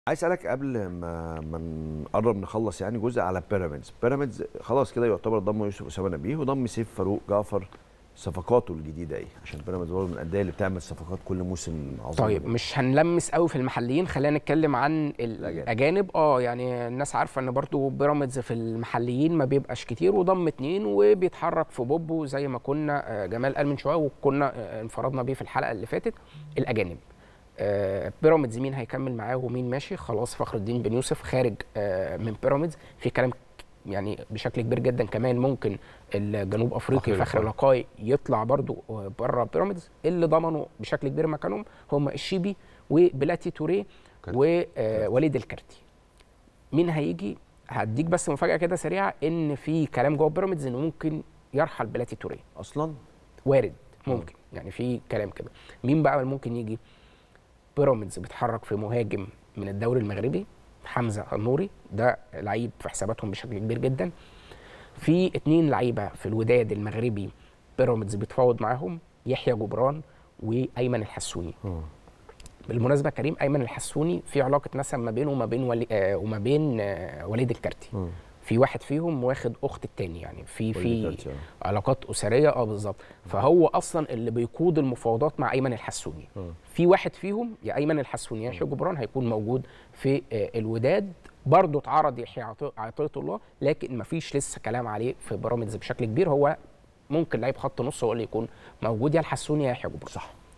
عايز اسالك قبل ما ما نقرب نخلص يعني جزء على بيراميدز بيراميدز خلاص كده يعتبر ضم يوسف اسامه نبيه وضم سيف فاروق جعفر صفقاته الجديده ايه عشان بيراميدز برضه من الانديه اللي بتعمل صفقات كل موسم عظيم طيب مش هنلمس قوي في المحليين خلينا نتكلم عن الاجانب اه يعني الناس عارفه ان برضو بيراميدز في المحليين ما بيبقاش كتير وضم اتنين وبيتحرك في بوبو زي ما كنا آه، جمال قال من شويه وكنا آه، انفردنا بيه في الحلقه اللي فاتت الاجانب آه، بيراميدز مين هيكمل معاه ومين ماشي خلاص فخر الدين بن يوسف خارج آه، من بيراميدز في كلام يعني بشكل كبير جدا كمان ممكن الجنوب افريقي أفريقيا. فخر لقاي يطلع برضو بره بيراميدز اللي ضمنوا بشكل كبير مكانهم هم الشيبي وبلاتي توريه ووليد الكارتي مين هيجي هديك بس مفاجاه كده سريعه ان في كلام جوه بيراميدز انه ممكن يرحل بلاتي توريه اصلا وارد ممكن يعني في كلام كده مين بقى اللي ممكن يجي بيراميدز بيتحرك في مهاجم من الدوري المغربي حمزه النوري ده لعيب في حساباتهم بشكل كبير جدا في اتنين لعيبه في الوداد المغربي بيراميدز بيتفاوض معاهم يحيى جبران وايمن الحسوني بالمناسبه كريم ايمن الحسوني في علاقه نسب ما بينه وما بين ولي آه وما بين آه وليد الكارتي مم. في واحد فيهم واخد اخت التاني يعني في وليد في الكارتي، آه. علاقات اسريه اه بالظبط فهو اصلا اللي بيقود المفاوضات مع ايمن الحسوني مم. في واحد فيهم يا ايمن الحسوني يا يحيى جبران هيكون موجود في آه، الوداد برضه اتعرض يحيى عطي- عطيه الله لكن مفيش لسه كلام عليه في بيراميدز بشكل كبير هو ممكن لعيب خط نص هو اللي يكون موجود يا الحسوني يا يحيى جبران صح